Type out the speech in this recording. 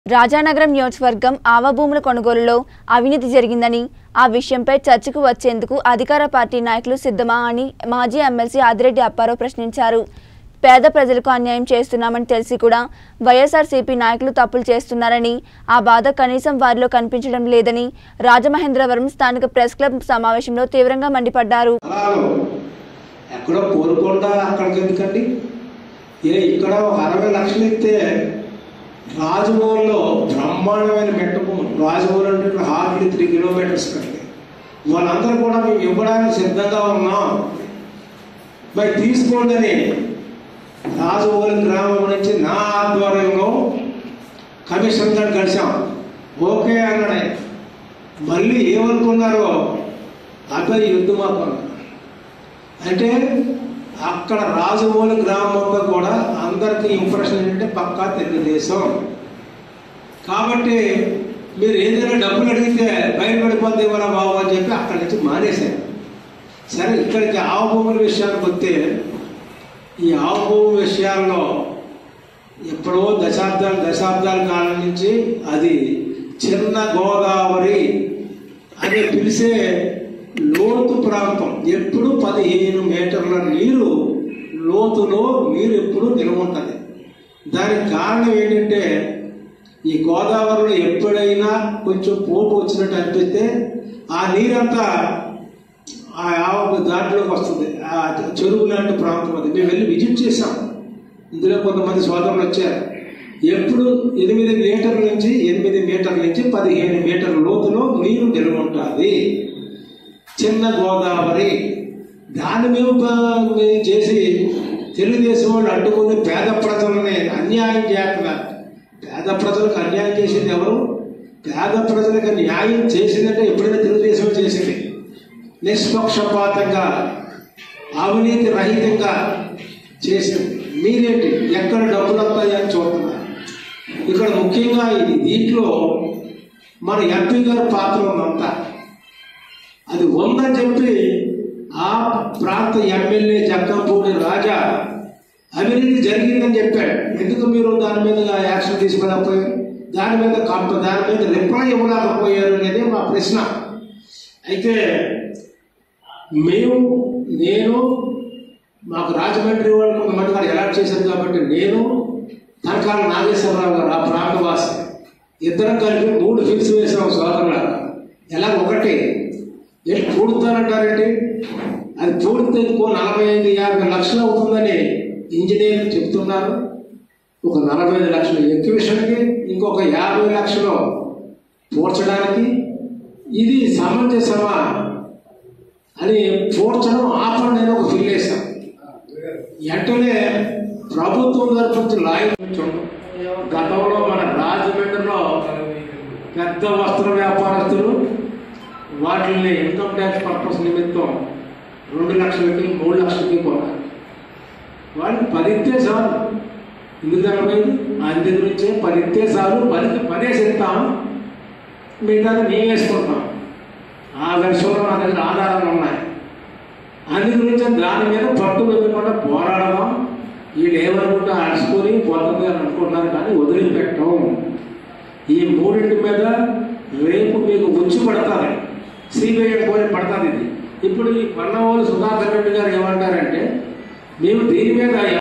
రాజానగరం నియోజకవర్గం ఆవ భూముల కొనుగోలులో అవినీతి జరిగిందని ఆ విషయంపై చర్చకు వచ్చేందుకు అధికార పార్టీ నాయకులు సిద్ధమా అని మాజీ ఎమ్మెల్సీ ఆదిరెడ్డి అప్పారావు ప్రశ్నించారు పేద ప్రజలకు అన్యాయం చేస్తున్నామని తెలిసి కూడా వైఎస్ఆర్సీపీ నాయకులు తప్పులు చేస్తున్నారని ఆ బాధ కనీసం వారిలో కనిపించడం లేదని రాజమహేంద్రవరం స్థానిక ప్రెస్ క్లబ్ సమావేశంలో తీవ్రంగా మండిపడ్డారు స్థలాలు ఎక్కడో కోరుకోండా అక్కడికి ఎందుకండి ఏ ఇక్కడ ఒక అరవై లక్షలు ఇస్తే రాజమౌళిలో బ్రహ్మాండమైన మెట్ట భూములు రాజమౌళి అంటే ఇక్కడ హార్డ్లీ త్రీ కిలోమీటర్స్ కండి వాళ్ళందరూ కూడా మేము ఇవ్వడానికి సిద్ధంగా ఉన్నాం మరి తీసుకోండి అని రాజమౌళి గ్రామం నుంచి నా ఆధ్వర్యంలో కమిషన్ గారు కలిసాం ఓకే అన్నాడు ఆయన. మళ్ళీ ఏమనుకున్నారో అబ్బాయి యుద్ధం మాకు అంటే అక్కడ రాజమౌళి గ్రామంలో కూడా అందరికీ ఇంప్రెషన్ ఏంటంటే పక్కా తెలుగుదేశం కాబట్టి మీరు ఏదైనా డబ్బులు అడిగితే బయటపడిపోతే ఇవ్వరా బాబు అని చెప్పి అక్కడి నుంచి మానేశారు సరే ఇక్కడికి ఆవు భూముల విషయానికి వస్తే ఈ ఆవు భూమి విషయాల్లో ఎప్పుడో దశాబ్దాలు దశాబ్దాల కాలం నుంచి అది చిన్న గోదావరి అని పిలిచే లోతు ప్రాంతం ఎప్పుడు పదిహేను మీటర్ల నీరు లోతులో నీరు ఎప్పుడు నిల్వ ఉంటుంది దానికి కారణం ఏంటంటే ఈ గోదావరిలో ఎప్పుడైనా కొంచెం పోటు వచ్చినట్టు అనిపిస్తే ఆ నీరంతా ఆ ఆవు దాంట్లోకి వస్తుంది ఆ చెరువు లాంటి ప్రాంతం అది మేము వెళ్ళి విజిట్ చేసాం ఇందులో కొంతమంది సోదరులు వచ్చారు ఎప్పుడు ఎనిమిది మీటర్ల నుంచి ఎనిమిది మీటర్ల నుంచి పదిహేను మీటర్ల లోతులో నీరు నిల్వ ఉంటుంది చిన్న గోదావరి దాన్ని మేము ప- మేము చేసి తెలుగుదేశం వాళ్ళు అడ్డుకుని పేద ప్రజలని అన్యాయం చేస్తున్నారు పేద ప్రజలకు అన్యాయం చేసింది ఎవరు పేద ప్రజలకు న్యాయం చేసిందంటే ఎప్పుడైనా తెలుగుదేశం చేసింది నిష్పక్షపాతంగా అవినీతి రహితంగా చేసింది మీరేంటి ఎక్కడ డబ్బులు వస్తాయని చూస్తున్నారు ఇక్కడ ముఖ్యంగా ఇది దీంట్లో మన ఎంపీ గారి పాత్ర ఉందంతా అది ఉందని చెప్పి ఆ ప్రాంత ఎమ్మెల్యే జక్కంపూడి రాజా అవినీతి జరిగిందని చెప్పాడు ఎందుకు మీరు దాని మీద యాక్షన్ తీసుకోలేకపోయారు దాని మీద కంప దాని మీద రిప్లై ఇవ్వలేకపోయారు అనేది మా ప్రశ్న అయితే మేము నేను మాకు రాజమండ్రి వాళ్ళు కొంతమంది గారు ఎలాట్ చేశారు కాబట్టి నేను తనకాల నాగేశ్వరరావు గారు ఆ ప్రాంతవాసి ఇద్దరం కలిపి మూడు ఫిక్స్ వేసాం సోదరుల ఎలా ఒకటి ఏంటి పూడుతానంటారండి అది పూడితే ఇంకో నలభై ఐదు యాభై లక్షలు అవుతుందని ఇంజనీర్లు చెప్తున్నారు ఒక నలభై ఐదు లక్షలు ఎక్విషన్కి ఇంకొక యాభై లక్షలు పూడ్చడానికి ఇది సమంజసమా అని పూడ్చడం ఆపండి అని ఒక ఫీల్ వేశాం వెంటనే ప్రభుత్వం తరపు నుంచి లాయించడం గతంలో మన రాజమండ్రిలో పెద్ద వస్త్ర వ్యాపారస్తులు వాటిని ఇన్కమ్ ట్యాక్స్ పర్పస్ నిమిత్తం రెండు లక్షలకి మూడు లక్షలకి కొన్నారు వాళ్ళకి పదిస్తే చాలు ఎందుకు తగ్గలేదు అందు గురించే పదిస్తే చాలు పదికి పదేసి ఇస్తాం మిగతా మేము వేసుకుంటాం ఆ విషయంలో నా దగ్గర ఆధారాలు ఉన్నాయి అందు గురించి దాని మీద పట్టు వెళ్ళకుండా పోరాడదాం వీళ్ళు ఏమనుకుంటా అడుచుకొని పోతుంది అని అనుకుంటున్నారు కానీ వదిలిపెట్టం ఈ మూడింటి మీద రేపు మీకు ఉచ్చి పడతారు సిబిఐ ఎంక్వైరీ పడుతుంది ఇది ఇప్పుడు ఈ పన్నవోలు సుధాకర్ రెడ్డి గారు ఏమంటారంటే మేము దీని మీద